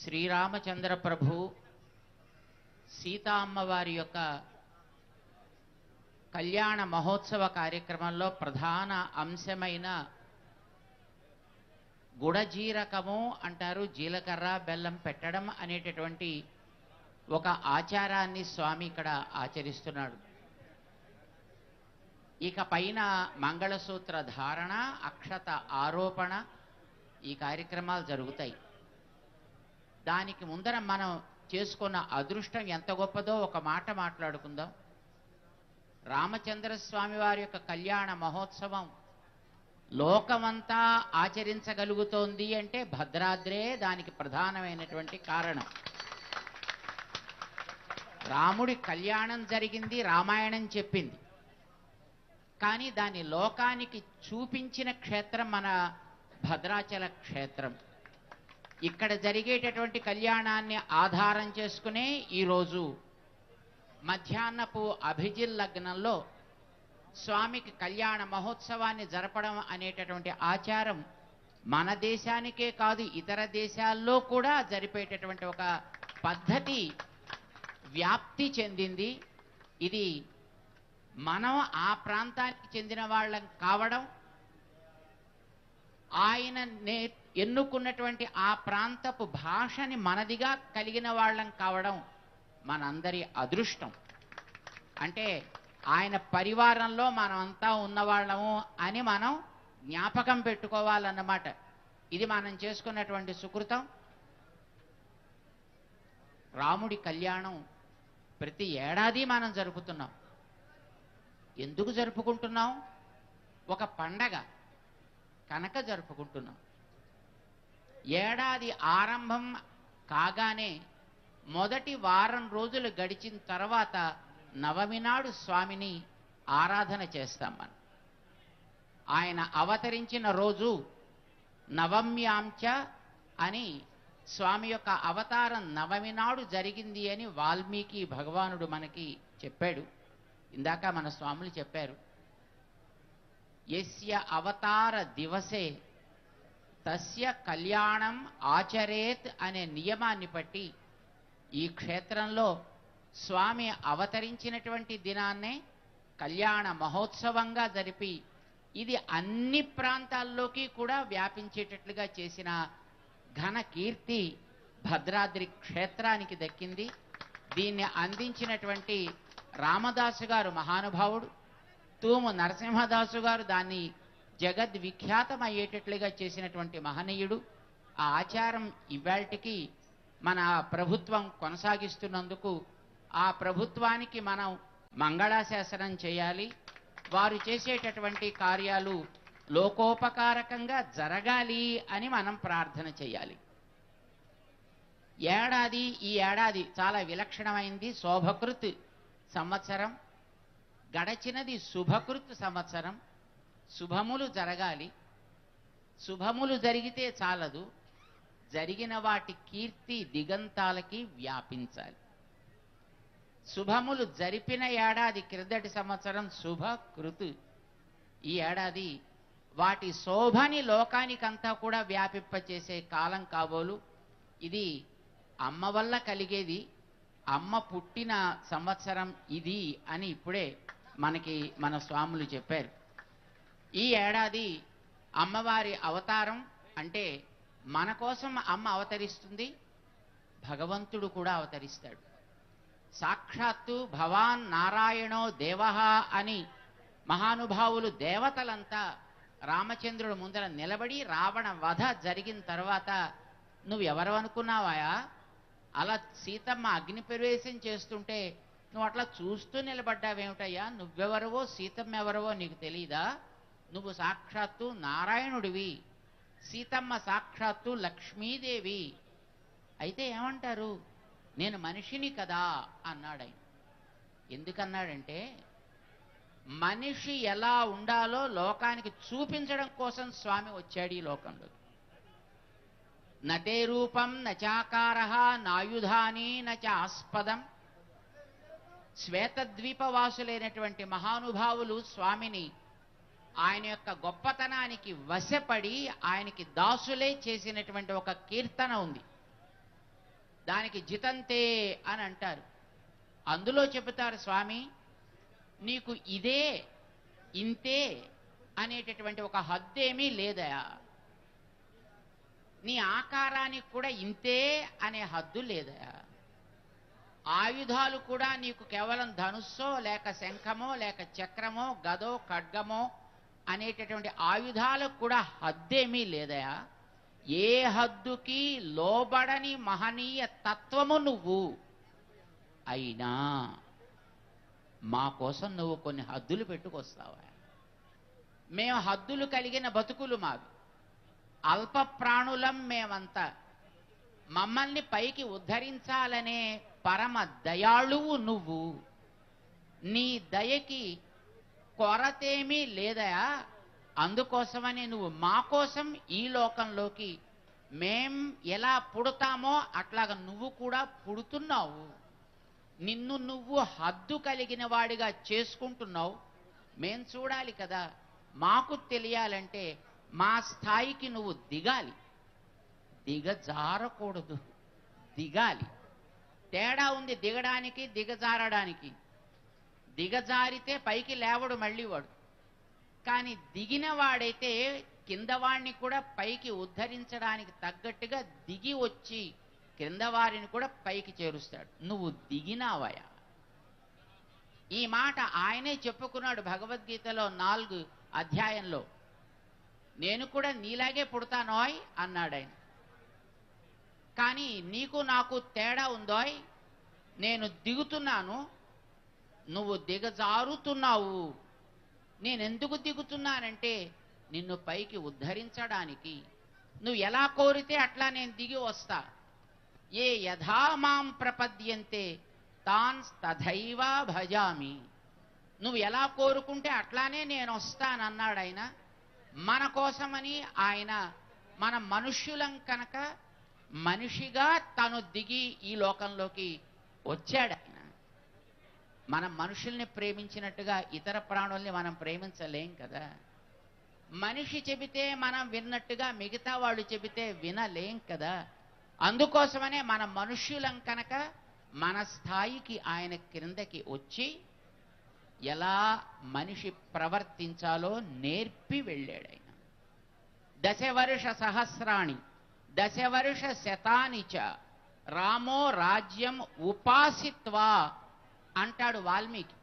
శ్రీరామచంద్ర ప్రభు సీతా అమ్మవారి యొక్క కళ్యాణ మహోత్సవ కార్యక్రమంలో ప్రధాన అంశమైన గుడజీరకము అంటారు జీలకర్ర బెల్లం పెట్టడం అనేటటువంటి ఒక ఆచారాన్ని స్వామి ఇక్కడ ఆచరిస్తున్నాడు ఇక పైన మంగళసూత్ర ధారణ అక్షత ఆరోపణ ఈ కార్యక్రమాలు జరుగుతాయి దానికి ముందర మనం చేసుకున్న అదృష్టం ఎంత గొప్పదో ఒక మాట మాట్లాడుకుందాం రామచంద్ర స్వామి వారి యొక్క కళ్యాణ మహోత్సవం లోకమంతా ఆచరించగలుగుతోంది అంటే భద్రాద్రే దానికి ప్రధానమైనటువంటి కారణం రాముడి కళ్యాణం జరిగింది రామాయణం చెప్పింది కానీ దాని లోకానికి చూపించిన క్షేత్రం మన భద్రాచల క్షేత్రం ఇక్కడ జరిగేటటువంటి కళ్యాణాన్ని ఆధారం చేసుకునే ఈరోజు మధ్యాహ్నపు అభిజిల్ లగ్నంలో స్వామికి కళ్యాణ మహోత్సవాన్ని జరపడం అనేటటువంటి ఆచారం మన దేశానికే కాదు ఇతర దేశాల్లో కూడా జరిపేటటువంటి ఒక పద్ధతి వ్యాప్తి చెందింది ఇది మనం ఆ ప్రాంతానికి చెందిన వాళ్ళం కావడం ఆయన నే ఎన్నుకున్నటువంటి ఆ ప్రాంతపు భాషని మనదిగా కలిగిన వాళ్ళం కావడం మనందరి అదృష్టం అంటే ఆయన పరివారంలో మనమంతా ఉన్నవాళ్ళము అని మనం జ్ఞాపకం పెట్టుకోవాలన్నమాట ఇది మనం చేసుకున్నటువంటి సుకృతం రాముడి కళ్యాణం ప్రతి ఏడాది మనం జరుపుతున్నాం ఎందుకు జరుపుకుంటున్నాం ఒక పండగ కనుక జరుపుకుంటున్నాం ఏడాది ఆరంభం కాగానే మొదటి వారం రోజులు గడిచిన తర్వాత నవమి నాడు స్వామిని ఆరాధన చేస్తాం మనం ఆయన అవతరించిన రోజు నవమ్యాంచ అని స్వామి యొక్క అవతారం నవమి నాడు జరిగింది అని వాల్మీకి భగవానుడు మనకి చెప్పాడు ఇందాక మన స్వాములు చెప్పారు యస్య అవతార దివసే తస్య కళ్యాణం ఆచరేత్ అనే నియమాన్ని బట్టి ఈ క్షేత్రంలో స్వామి అవతరించినటువంటి దినాన్నే కళ్యాణ మహోత్సవంగా జరిపి ఇది అన్ని ప్రాంతాల్లోకి కూడా వ్యాపించేటట్లుగా చేసిన ఘన కీర్తి భద్రాద్రి క్షేత్రానికి దక్కింది దీన్ని అందించినటువంటి రామదాసు గారు మహానుభావుడు తూము నరసింహదాసు గారు దాన్ని జగద్విఖ్యాతం అయ్యేటట్లుగా చేసినటువంటి మహనీయుడు ఆ ఆచారం ఇవాల్టికి మన ప్రభుత్వం కొనసాగిస్తున్నందుకు ఆ ప్రభుత్వానికి మనం మంగళాశాసనం చేయాలి వారు చేసేటటువంటి కార్యాలు లోకోపకారకంగా జరగాలి అని మనం ప్రార్థన చేయాలి ఏడాది ఈ ఏడాది చాలా విలక్షణమైంది శోభకృత్ సంవత్సరం గడచినది శుభకృత్ సంవత్సరం శుభములు జరగాలి శుభములు జరిగితే చాలదు జరిగిన వాటి కీర్తి దిగంతాలకి వ్యాపించాలి శుభములు జరిపిన ఏడాది క్రిందటి సంవత్సరం శుభకృతు ఈ ఏడాది వాటి శోభని లోకానికంతా కూడా వ్యాపింపచేసే కాలం కాబోలు ఇది అమ్మ వల్ల కలిగేది అమ్మ పుట్టిన సంవత్సరం ఇది అని ఇప్పుడే మనకి మన స్వాములు చెప్పారు ఈ ఏడాది అమ్మవారి అవతారం అంటే మన కోసం అమ్మ అవతరిస్తుంది భగవంతుడు కూడా అవతరిస్తాడు సాక్షాత్తు భవాన్ నారాయణో దేవ అని మహానుభావులు దేవతలంతా రామచంద్రుడు ముందర నిలబడి రావణ వధ జరిగిన తర్వాత నువ్వెవరు అనుకున్నావాయా అలా సీతమ్మ అగ్ని ప్రవేశం చేస్తుంటే నువ్వు అట్లా చూస్తూ నిలబడ్డావేమిటయ్యా నువ్వెవరవో సీతమ్మ ఎవరవో నీకు తెలీదా నువ్వు సాక్షాత్తు నారాయణుడివి సీతమ్మ సాక్షాత్తు లక్ష్మీదేవి అయితే ఏమంటారు నేను మనిషిని కదా అన్నాడు ఆయన ఎందుకన్నాడంటే మనిషి ఎలా ఉండాలో లోకానికి చూపించడం కోసం స్వామి వచ్చాడు ఈ లోకంలో నతే రూపం నచాకార నాయుధాని నచ ఆస్పదం శ్వేతద్వీపవాసులైనటువంటి మహానుభావులు స్వామిని ఆయన యొక్క గొప్పతనానికి వశపడి ఆయనకి దాసులే చేసినటువంటి ఒక కీర్తన ఉంది దానికి జితంతే అని అంటారు అందులో చెబుతారు స్వామి నీకు ఇదే ఇంతే అనేటటువంటి ఒక హద్దేమీ లేదయా నీ ఆకారానికి కూడా ఇంతే అనే హద్దు లేదయా ఆయుధాలు కూడా నీకు కేవలం ధనుస్సో లేక శంఖమో లేక చక్రమో గదో ఖడ్గమో అనేటటువంటి ఆయుధాలకు కూడా హద్దేమీ లేదయా ఏ హద్దుకి లోబడని మహనీయ తత్వము నువ్వు అయినా మా కోసం నువ్వు కొన్ని హద్దులు పెట్టుకొస్తావా మేము హద్దులు కలిగిన బతుకులు మావి అల్ప ప్రాణులం మేమంతా మమ్మల్ని పైకి ఉద్ధరించాలనే పరమ దయాళువు నువ్వు నీ దయకి కొరతేమీ లేదయా అందుకోసమని నువ్వు మా కోసం ఈ లోకంలోకి మేం ఎలా పుడతామో అట్లాగా నువ్వు కూడా పుడుతున్నావు నిన్ను నువ్వు హద్దు కలిగిన వాడిగా చేసుకుంటున్నావు మేం చూడాలి కదా మాకు తెలియాలంటే మా స్థాయికి నువ్వు దిగాలి దిగజారకూడదు దిగాలి తేడా ఉంది దిగడానికి దిగజారడానికి దిగజారితే పైకి లేవడు మళ్ళీ వాడు కానీ దిగిన వాడైతే కింద వాడిని కూడా పైకి ఉద్ధరించడానికి తగ్గట్టుగా దిగి వచ్చి కింద వారిని కూడా పైకి చేరుస్తాడు నువ్వు దిగినావయా ఈ మాట ఆయనే చెప్పుకున్నాడు భగవద్గీతలో నాలుగు అధ్యాయంలో నేను కూడా నీలాగే పుడతానోయ్ అన్నాడు ఆయన కానీ నీకు నాకు తేడా ఉందోయ్ నేను దిగుతున్నాను నువ్వు దిగజారుతున్నావు నేను ఎందుకు దిగుతున్నానంటే నిన్ను పైకి ఉద్ధరించడానికి నువ్వు ఎలా కోరితే అట్లా నేను దిగి వస్తా ఏ యథా మాం ప్రపద్యంతే తాన్ తథైవ భజామి నువ్వు ఎలా కోరుకుంటే అట్లానే నేను వస్తానన్నాడు ఆయన మన కోసమని ఆయన మన మనుష్యులం కనుక మనిషిగా తను దిగి ఈ లోకంలోకి వచ్చాడు ఆయన మనం మనుషుల్ని ప్రేమించినట్టుగా ఇతర ప్రాణుల్ని మనం ప్రేమించలేం కదా మనిషి చెబితే మనం విన్నట్టుగా మిగతా వాళ్ళు చెబితే వినలేం కదా అందుకోసమనే మన మనుష్యులం కనుక మన స్థాయికి ఆయన క్రిందకి వచ్చి ఎలా మనిషి ప్రవర్తించాలో నేర్పి వెళ్ళాడు ఆయన దశవర్ష సహస్రాణి దశవర్ష శతాని చ రామో రాజ్యం ఉపాసిత్వా అంటాడు వాల్మీకి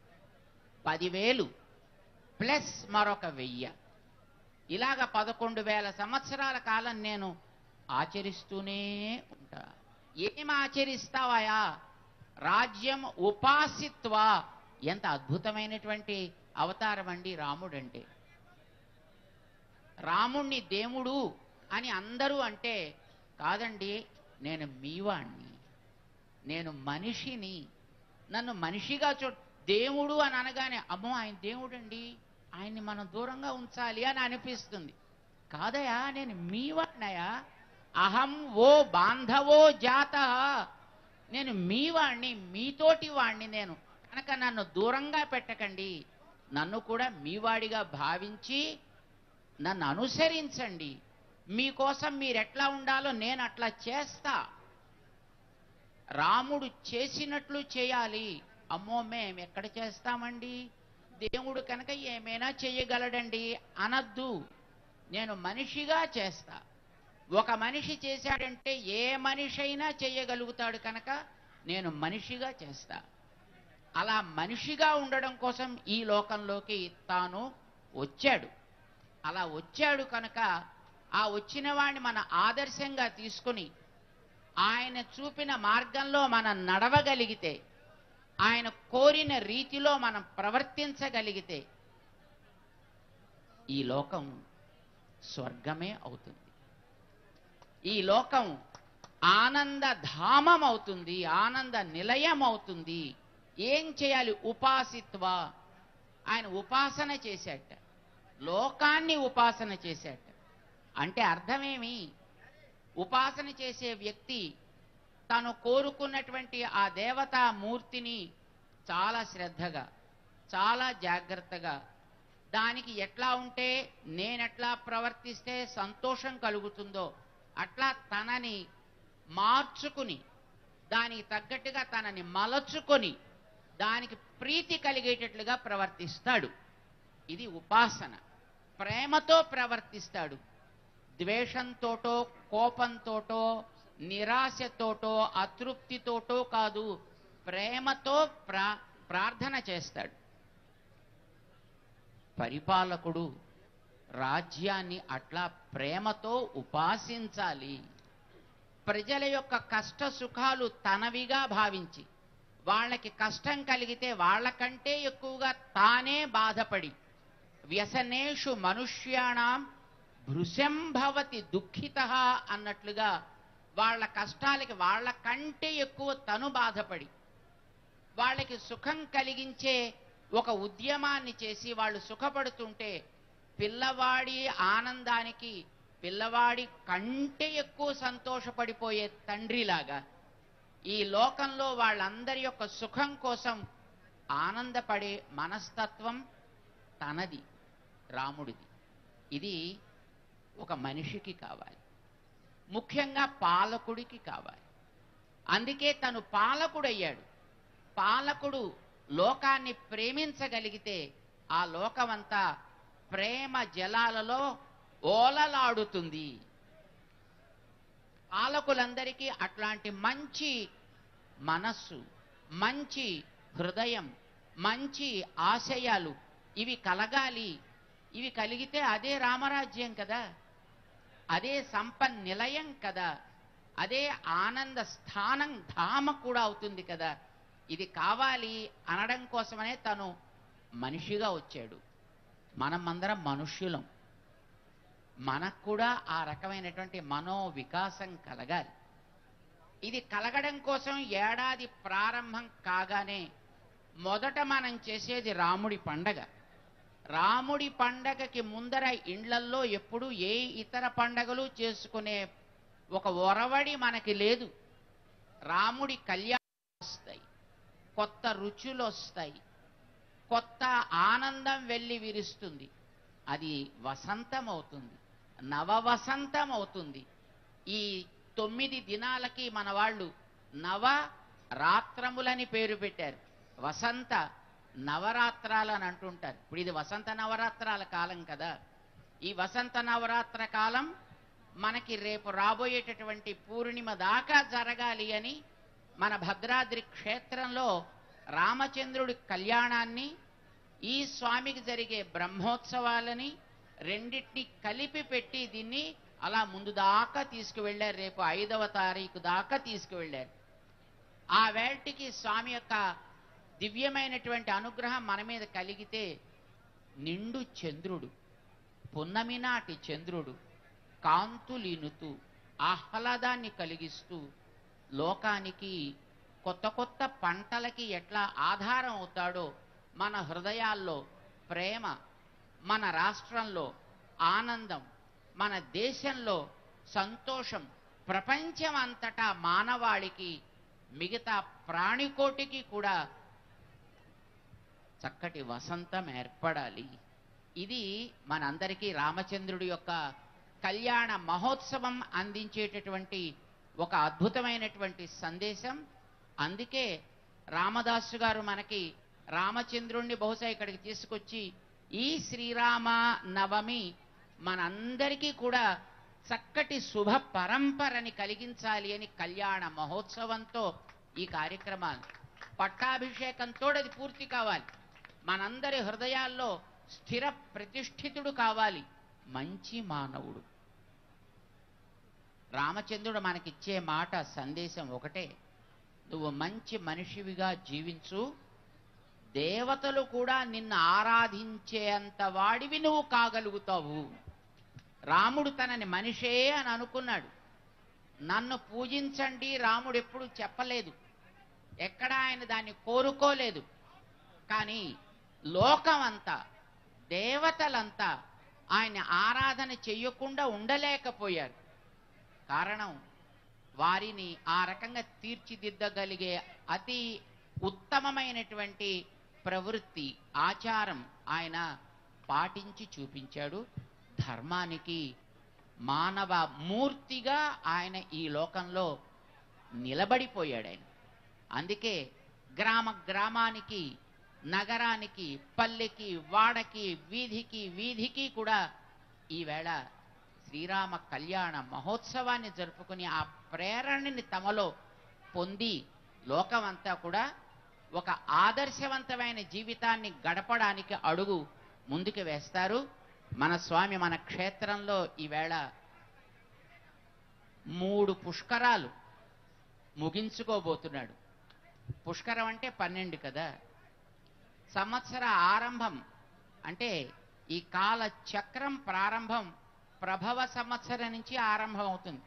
పదివేలు ప్లస్ మరొక వెయ్యి ఇలాగ పదకొండు వేల సంవత్సరాల కాలం నేను ఆచరిస్తూనే ఉంటా ఏం ఆచరిస్తావయా రాజ్యం ఉపాసిత్వా ఎంత అద్భుతమైనటువంటి అవతారం అండి రాముడంటే రాముణ్ణి దేవుడు అని అందరూ అంటే కాదండి నేను మీవాణ్ణి నేను మనిషిని నన్ను మనిషిగా చూ దేవుడు అని అనగానే అమ్మో ఆయన దేవుడండి ఆయన్ని మనం దూరంగా ఉంచాలి అని అనిపిస్తుంది కాదయా నేను మీవాణ్ణయా అహం ఓ బాంధవో జాత నేను మీ వాణ్ణి మీతోటి వాణ్ణి నేను కనుక నన్ను దూరంగా పెట్టకండి నన్ను కూడా మీ వాడిగా భావించి నన్ను అనుసరించండి మీకోసం మీరెట్లా ఉండాలో నేను అట్లా చేస్తా రాముడు చేసినట్లు చేయాలి అమ్మో మేం ఎక్కడ చేస్తామండి దేవుడు కనుక ఏమైనా చేయగలడండి అనద్దు నేను మనిషిగా చేస్తా ఒక మనిషి చేశాడంటే ఏ మనిషి అయినా చేయగలుగుతాడు కనుక నేను మనిషిగా చేస్తా అలా మనిషిగా ఉండడం కోసం ఈ లోకంలోకి తాను వచ్చాడు అలా వచ్చాడు కనుక ఆ వచ్చిన వాడిని మన ఆదర్శంగా తీసుకుని ఆయన చూపిన మార్గంలో మనం నడవగలిగితే ఆయన కోరిన రీతిలో మనం ప్రవర్తించగలిగితే ఈ లోకం స్వర్గమే అవుతుంది ఈ లోకం ఆనంద ధామం అవుతుంది ఆనంద నిలయం అవుతుంది ఏం చేయాలి ఉపాసిత్వ ఆయన ఉపాసన చేశాట లోకాన్ని ఉపాసన చేశాట అంటే అర్థమేమి ఉపాసన చేసే వ్యక్తి తను కోరుకున్నటువంటి ఆ దేవతా మూర్తిని చాలా శ్రద్ధగా చాలా జాగ్రత్తగా దానికి ఎట్లా ఉంటే నేనెట్లా ప్రవర్తిస్తే సంతోషం కలుగుతుందో అట్లా తనని మార్చుకుని దానికి తగ్గట్టుగా తనని మలచుకొని దానికి ప్రీతి కలిగేటట్లుగా ప్రవర్తిస్తాడు ఇది ఉపాసన ప్రేమతో ప్రవర్తిస్తాడు ద్వేషంతోటో కోపంతోటో నిరాశతోటో అతృప్తితోటో కాదు ప్రేమతో ప్రా ప్రార్థన చేస్తాడు పరిపాలకుడు రాజ్యాన్ని అట్లా ప్రేమతో ఉపాసించాలి ప్రజల యొక్క కష్ట సుఖాలు తనవిగా భావించి వాళ్ళకి కష్టం కలిగితే వాళ్ళకంటే ఎక్కువగా తానే బాధపడి వ్యసనేషు మనుష్యాణం భృశం భవతి దుఃఖిత అన్నట్లుగా వాళ్ళ కష్టాలకి వాళ్ళకంటే ఎక్కువ తను బాధపడి వాళ్ళకి సుఖం కలిగించే ఒక ఉద్యమాన్ని చేసి వాళ్ళు సుఖపడుతుంటే పిల్లవాడి ఆనందానికి పిల్లవాడి కంటే ఎక్కువ సంతోషపడిపోయే తండ్రిలాగా ఈ లోకంలో వాళ్ళందరి యొక్క సుఖం కోసం ఆనందపడే మనస్తత్వం తనది రాముడిది ఇది ఒక మనిషికి కావాలి ముఖ్యంగా పాలకుడికి కావాలి అందుకే తను పాలకుడయ్యాడు పాలకుడు లోకాన్ని ప్రేమించగలిగితే ఆ లోకమంతా ప్రేమ జలాలలో ఓలలాడుతుంది పాలకులందరికీ అట్లాంటి మంచి మనస్సు మంచి హృదయం మంచి ఆశయాలు ఇవి కలగాలి ఇవి కలిగితే అదే రామరాజ్యం కదా అదే సంపన్ నిలయం కదా అదే ఆనంద స్థానం ధామ కూడా అవుతుంది కదా ఇది కావాలి అనడం కోసమనే తను మనిషిగా వచ్చాడు మనం అందరం మనుష్యులం మనకు కూడా ఆ రకమైనటువంటి మనో వికాసం కలగాలి ఇది కలగడం కోసం ఏడాది ప్రారంభం కాగానే మొదట మనం చేసేది రాముడి పండగ రాముడి పండగకి ముందర ఇండ్లల్లో ఎప్పుడు ఏ ఇతర పండగలు చేసుకునే ఒక ఒరవడి మనకి లేదు రాముడి కళ్యాణం వస్తాయి కొత్త రుచులు వస్తాయి కొత్త ఆనందం వెళ్ళి విరుస్తుంది అది వసంతం అవుతుంది నవ వసంతం అవుతుంది ఈ తొమ్మిది దినాలకి మన వాళ్ళు నవ రాత్రములని పేరు పెట్టారు వసంత నవరాత్రాలు అని అంటుంటారు ఇప్పుడు ఇది వసంత నవరాత్రాల కాలం కదా ఈ వసంత నవరాత్ర కాలం మనకి రేపు రాబోయేటటువంటి పూర్ణిమ దాకా జరగాలి అని మన భద్రాద్రి క్షేత్రంలో రామచంద్రుడి కళ్యాణాన్ని ఈ స్వామికి జరిగే బ్రహ్మోత్సవాలని రెండింటిని కలిపి పెట్టి దీన్ని అలా ముందు దాకా తీసుకువెళ్ళారు రేపు ఐదవ తారీఖు దాకా తీసుకువెళ్ళారు ఆ వేటికి స్వామి యొక్క దివ్యమైనటువంటి అనుగ్రహం మన మీద కలిగితే నిండు చంద్రుడు పున్నమి నాటి చంద్రుడు కాంతులీనుతూ ఆహ్లాదాన్ని కలిగిస్తూ లోకానికి కొత్త కొత్త పంటలకి ఎట్లా ఆధారం అవుతాడో మన హృదయాల్లో ప్రేమ మన రాష్ట్రంలో ఆనందం మన దేశంలో సంతోషం ప్రపంచం అంతటా మానవాళికి మిగతా ప్రాణికోటికి కూడా చక్కటి వసంతం ఏర్పడాలి ఇది మనందరికీ రామచంద్రుడి యొక్క కళ్యాణ మహోత్సవం అందించేటటువంటి ఒక అద్భుతమైనటువంటి సందేశం అందుకే రామదాసు గారు మనకి రామచంద్రుణ్ణి బహుశా ఇక్కడికి తీసుకొచ్చి ఈ శ్రీరామ నవమి మనందరికీ కూడా చక్కటి శుభ పరంపరని కలిగించాలి అని కళ్యాణ మహోత్సవంతో ఈ కార్యక్రమాలు పట్టాభిషేకంతో అది పూర్తి కావాలి మనందరి హృదయాల్లో స్థిర ప్రతిష్ఠితుడు కావాలి మంచి మానవుడు రామచంద్రుడు మనకిచ్చే మాట సందేశం ఒకటే నువ్వు మంచి మనిషివిగా జీవించు దేవతలు కూడా నిన్ను ఆరాధించేంత వాడివి నువ్వు కాగలుగుతావు రాముడు తనని మనిషే అని అనుకున్నాడు నన్ను పూజించండి రాముడు ఎప్పుడు చెప్పలేదు ఎక్కడ ఆయన దాన్ని కోరుకోలేదు కానీ లోకమంతా దేవతలంతా ఆయన ఆరాధన చెయ్యకుండా ఉండలేకపోయారు కారణం వారిని ఆ రకంగా తీర్చిదిద్దగలిగే అతి ఉత్తమమైనటువంటి ప్రవృత్తి ఆచారం ఆయన పాటించి చూపించాడు ధర్మానికి మానవ మూర్తిగా ఆయన ఈ లోకంలో నిలబడిపోయాడు ఆయన అందుకే గ్రామ గ్రామానికి నగరానికి పల్లెకి వాడకి వీధికి వీధికి కూడా ఈవేళ శ్రీరామ కళ్యాణ మహోత్సవాన్ని జరుపుకుని ఆ ప్రేరణని తమలో పొంది లోకమంతా కూడా ఒక ఆదర్శవంతమైన జీవితాన్ని గడపడానికి అడుగు ముందుకు వేస్తారు మన స్వామి మన క్షేత్రంలో ఈవేళ మూడు పుష్కరాలు ముగించుకోబోతున్నాడు పుష్కరం అంటే పన్నెండు కదా సంవత్సర ఆరంభం అంటే ఈ కాల చక్రం ప్రారంభం ప్రభవ సంవత్సరం నుంచి ఆరంభం అవుతుంది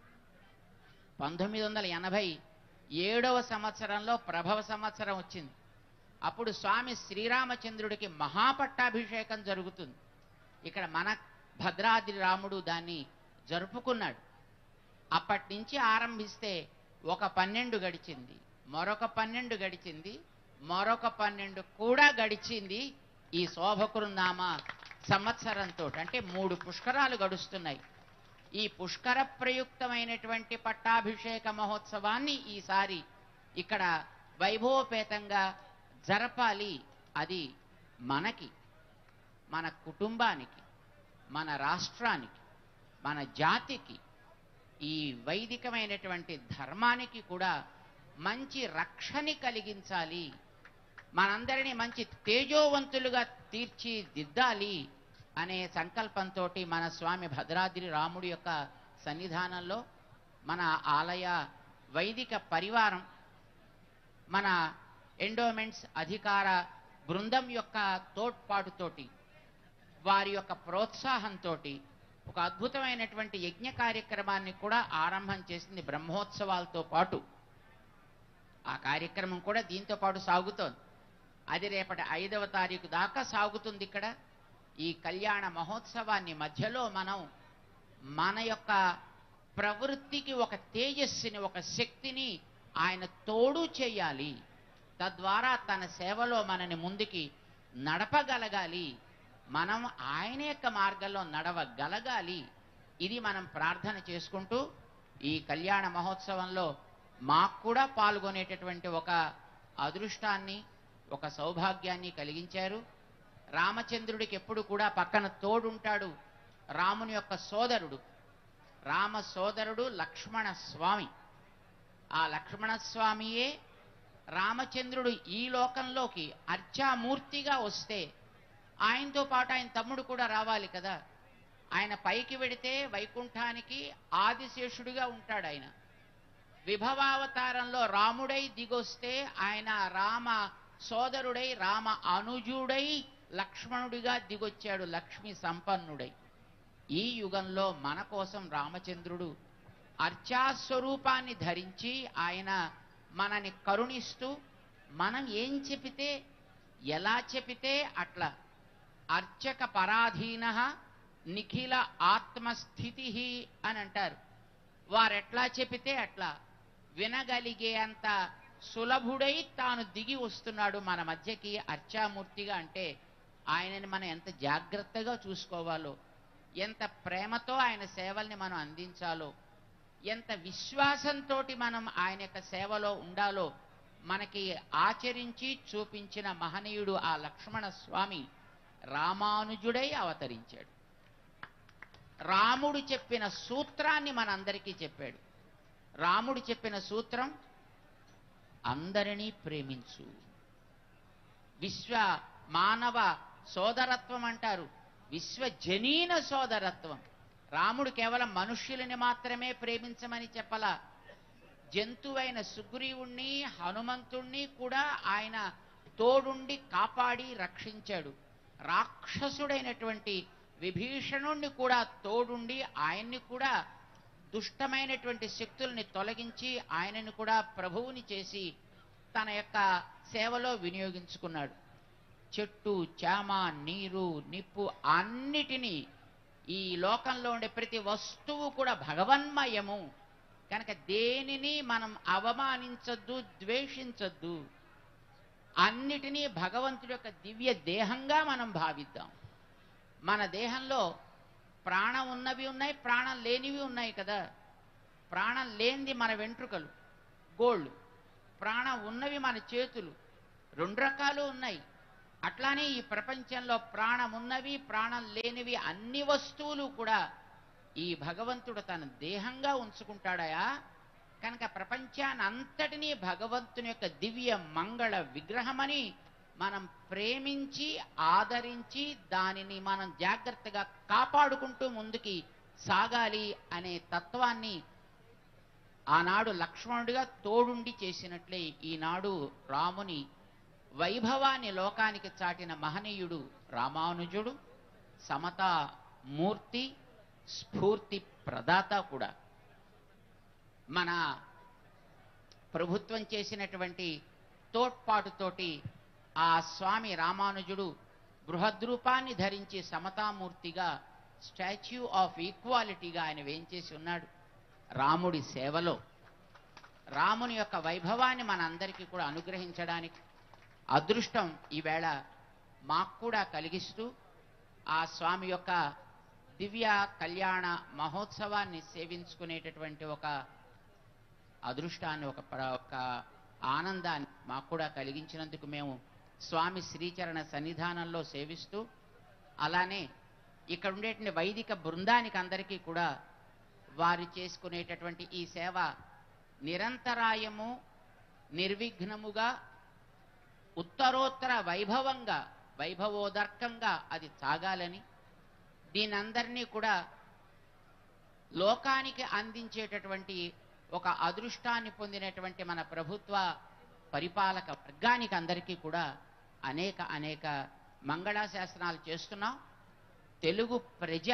పంతొమ్మిది వందల ఎనభై ఏడవ సంవత్సరంలో ప్రభవ సంవత్సరం వచ్చింది అప్పుడు స్వామి శ్రీరామచంద్రుడికి మహాపట్టాభిషేకం జరుగుతుంది ఇక్కడ మన భద్రాద్రి రాముడు దాన్ని జరుపుకున్నాడు అప్పటి నుంచి ఆరంభిస్తే ఒక పన్నెండు గడిచింది మరొక పన్నెండు గడిచింది మరొక పన్నెండు కూడా గడిచింది ఈ శోభకృనామ సంవత్సరంతో అంటే మూడు పుష్కరాలు గడుస్తున్నాయి ఈ పుష్కర ప్రయుక్తమైనటువంటి పట్టాభిషేక మహోత్సవాన్ని ఈసారి ఇక్కడ వైభవపేతంగా జరపాలి అది మనకి మన కుటుంబానికి మన రాష్ట్రానికి మన జాతికి ఈ వైదికమైనటువంటి ధర్మానికి కూడా మంచి రక్షని కలిగించాలి మనందరినీ మంచి తేజోవంతులుగా తీర్చిదిద్దాలి అనే సంకల్పంతో మన స్వామి భద్రాద్రి రాముడి యొక్క సన్నిధానంలో మన ఆలయ వైదిక పరివారం మన ఎండోమెంట్స్ అధికార బృందం యొక్క తోడ్పాటుతోటి వారి యొక్క ప్రోత్సాహంతో ఒక అద్భుతమైనటువంటి యజ్ఞ కార్యక్రమాన్ని కూడా ఆరంభం చేసింది బ్రహ్మోత్సవాలతో పాటు ఆ కార్యక్రమం కూడా దీంతో పాటు సాగుతోంది అది రేపటి ఐదవ తారీఖు దాకా సాగుతుంది ఇక్కడ ఈ కళ్యాణ మహోత్సవాన్ని మధ్యలో మనం మన యొక్క ప్రవృత్తికి ఒక తేజస్సుని ఒక శక్తిని ఆయన తోడు చేయాలి తద్వారా తన సేవలో మనని ముందుకి నడపగలగాలి మనం ఆయన యొక్క మార్గంలో నడవగలగాలి ఇది మనం ప్రార్థన చేసుకుంటూ ఈ కళ్యాణ మహోత్సవంలో మాకు కూడా పాల్గొనేటటువంటి ఒక అదృష్టాన్ని ఒక సౌభాగ్యాన్ని కలిగించారు రామచంద్రుడికి ఎప్పుడు కూడా పక్కన తోడుంటాడు రాముని యొక్క సోదరుడు రామ సోదరుడు లక్ష్మణ స్వామి ఆ లక్ష్మణ స్వామియే రామచంద్రుడు ఈ లోకంలోకి అర్చామూర్తిగా వస్తే ఆయనతో పాటు ఆయన తమ్ముడు కూడా రావాలి కదా ఆయన పైకి వెడితే వైకుంఠానికి ఆదిశేషుడిగా ఉంటాడు ఆయన విభవావతారంలో రాముడై దిగొస్తే ఆయన రామ సోదరుడై రామ అనుజుడై లక్ష్మణుడిగా దిగొచ్చాడు లక్ష్మి సంపన్నుడై ఈ యుగంలో మన కోసం రామచంద్రుడు అర్చాస్వరూపాన్ని ధరించి ఆయన మనని కరుణిస్తూ మనం ఏం చెపితే ఎలా చెపితే అట్లా అర్చక పరాధీన నిఖిల ఆత్మస్థితి అని అంటారు వారెట్లా చెపితే అట్లా వినగలిగే అంత సులభుడై తాను దిగి వస్తున్నాడు మన మధ్యకి అర్చామూర్తిగా అంటే ఆయనని మనం ఎంత జాగ్రత్తగా చూసుకోవాలో ఎంత ప్రేమతో ఆయన సేవల్ని మనం అందించాలో ఎంత విశ్వాసంతో మనం ఆయన యొక్క సేవలో ఉండాలో మనకి ఆచరించి చూపించిన మహనీయుడు ఆ లక్ష్మణ స్వామి రామానుజుడై అవతరించాడు రాముడు చెప్పిన సూత్రాన్ని మనందరికీ చెప్పాడు రాముడు చెప్పిన సూత్రం అందరినీ ప్రేమించు విశ్వ మానవ సోదరత్వం అంటారు విశ్వజనీన సోదరత్వం రాముడు కేవలం మనుష్యులని మాత్రమే ప్రేమించమని చెప్పలా జంతువైన సుగ్రీవుణ్ణి హనుమంతుణ్ణి కూడా ఆయన తోడుండి కాపాడి రక్షించాడు రాక్షసుడైనటువంటి విభీషణుణ్ణి కూడా తోడుండి ఆయన్ని కూడా దుష్టమైనటువంటి శక్తుల్ని తొలగించి ఆయనని కూడా ప్రభువుని చేసి తన యొక్క సేవలో వినియోగించుకున్నాడు చెట్టు చేమ నీరు నిప్పు అన్నిటినీ ఈ లోకంలో ఉండే ప్రతి వస్తువు కూడా భగవన్మయము కనుక దేనిని మనం అవమానించొద్దు ద్వేషించొద్దు అన్నిటినీ భగవంతుడి యొక్క దివ్య దేహంగా మనం భావిద్దాం మన దేహంలో ప్రాణం ఉన్నవి ఉన్నాయి ప్రాణం లేనివి ఉన్నాయి కదా ప్రాణం లేనిది మన వెంట్రుకలు గోల్డ్ ప్రాణం ఉన్నవి మన చేతులు రెండు రకాలు ఉన్నాయి అట్లానే ఈ ప్రపంచంలో ప్రాణం ఉన్నవి ప్రాణం లేనివి అన్ని వస్తువులు కూడా ఈ భగవంతుడు తన దేహంగా ఉంచుకుంటాడయా కనుక ప్రపంచాన్ని అంతటినీ భగవంతుని యొక్క దివ్య మంగళ విగ్రహమని మనం ప్రేమించి ఆదరించి దానిని మనం జాగ్రత్తగా కాపాడుకుంటూ ముందుకి సాగాలి అనే తత్వాన్ని ఆనాడు లక్ష్మణుడిగా తోడుండి చేసినట్లే ఈనాడు రాముని వైభవాన్ని లోకానికి చాటిన మహనీయుడు రామానుజుడు సమతా మూర్తి స్ఫూర్తి ప్రదాత కూడా మన ప్రభుత్వం చేసినటువంటి తోడ్పాటుతోటి ఆ స్వామి రామానుజుడు బృహద్రూపాన్ని ధరించి సమతామూర్తిగా స్టాచ్యూ ఆఫ్ ఈక్వాలిటీగా ఆయన వేంచేసి ఉన్నాడు రాముడి సేవలో రాముని యొక్క వైభవాన్ని మనందరికీ కూడా అనుగ్రహించడానికి అదృష్టం ఈవేళ మాకు కూడా కలిగిస్తూ ఆ స్వామి యొక్క దివ్య కళ్యాణ మహోత్సవాన్ని సేవించుకునేటటువంటి ఒక అదృష్టాన్ని ఒక ప్ర- ఒక ఆనందాన్ని మాకు కూడా కలిగించినందుకు మేము స్వామి శ్రీచరణ సన్నిధానంలో సేవిస్తూ అలానే ఇక్కడ ఉండేటువంటి వైదిక బృందానికి అందరికీ కూడా వారు చేసుకునేటటువంటి ఈ సేవ నిరంతరాయము నిర్విఘ్నముగా ఉత్తరోత్తర వైభవంగా వైభవోదర్కంగా అది సాగాలని దీనందరినీ కూడా లోకానికి అందించేటటువంటి ఒక అదృష్టాన్ని పొందినటువంటి మన ప్రభుత్వ పరిపాలక వర్గానికి అందరికీ కూడా అనేక అనేక మంగళాశాసనాలు చేస్తున్నాం తెలుగు ప్రజ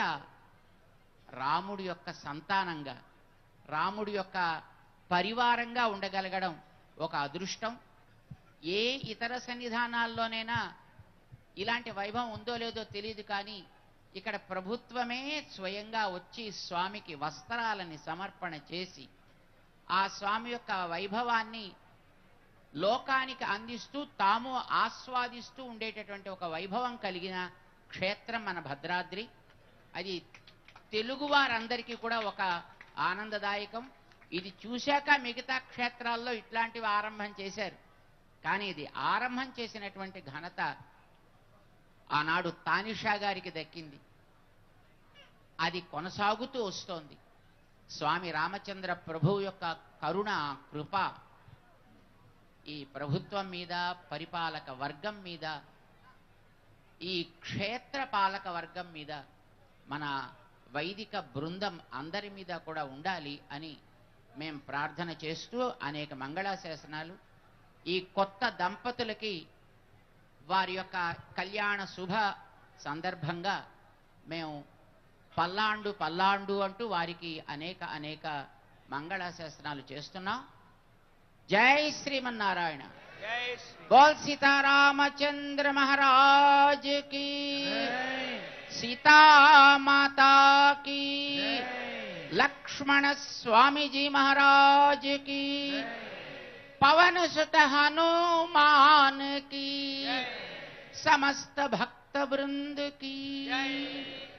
రాముడి యొక్క సంతానంగా రాముడి యొక్క పరివారంగా ఉండగలగడం ఒక అదృష్టం ఏ ఇతర సన్నిధానాల్లోనైనా ఇలాంటి వైభవం ఉందో లేదో తెలియదు కానీ ఇక్కడ ప్రభుత్వమే స్వయంగా వచ్చి స్వామికి వస్త్రాలని సమర్పణ చేసి ఆ స్వామి యొక్క వైభవాన్ని లోకానికి అందిస్తూ తాము ఆస్వాదిస్తూ ఉండేటటువంటి ఒక వైభవం కలిగిన క్షేత్రం మన భద్రాద్రి అది తెలుగు వారందరికీ కూడా ఒక ఆనందదాయకం ఇది చూశాక మిగతా క్షేత్రాల్లో ఇట్లాంటివి ఆరంభం చేశారు కానీ ఇది ఆరంభం చేసినటువంటి ఘనత ఆనాడు తానిషా గారికి దక్కింది అది కొనసాగుతూ వస్తోంది స్వామి రామచంద్ర ప్రభువు యొక్క కరుణ కృప ఈ ప్రభుత్వం మీద పరిపాలక వర్గం మీద ఈ క్షేత్ర పాలక వర్గం మీద మన వైదిక బృందం అందరి మీద కూడా ఉండాలి అని మేం ప్రార్థన చేస్తూ అనేక మంగళాశాసనాలు ఈ కొత్త దంపతులకి వారి యొక్క కళ్యాణ శుభ సందర్భంగా మేము పల్లాండు పల్లాండు అంటూ వారికి అనేక అనేక మంగళాశాసనాలు చేస్తున్నాం జై శ్రీమన్నారాయణ జై శ్రీ బోల్ సీతారామచంద్ర మహారాజ్ की सीता माता की लक्ष्मण स्वामी जी महाराज की पवन सुत हनुमान की समस्त भक्त वृंद की